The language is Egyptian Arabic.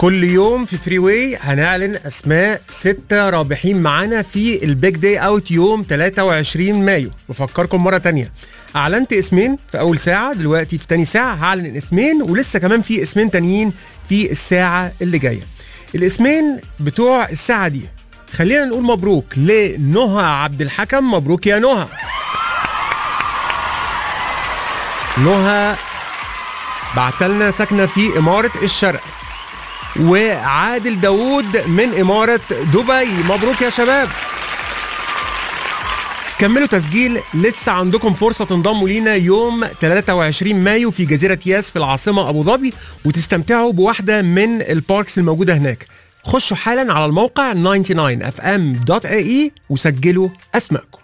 كل يوم في فري واي هنعلن اسماء ستة رابحين معانا في البيج داي اوت يوم 23 مايو بفكركم مرة تانية اعلنت اسمين في اول ساعة دلوقتي في تاني ساعة هعلن اسمين ولسه كمان في اسمين تانيين في الساعة اللي جاية الاسمين بتوع الساعة دي خلينا نقول مبروك لنهى عبد الحكم مبروك يا نهى نهى بعتلنا ساكنة في إمارة الشرق وعادل داوود من إمارة دبي مبروك يا شباب كملوا تسجيل لسه عندكم فرصة تنضموا لينا يوم 23 مايو في جزيرة ياس في العاصمة أبو ظبي وتستمتعوا بواحدة من الباركس الموجودة هناك خشوا حالا على الموقع 99fm.ae وسجلوا أسماءكم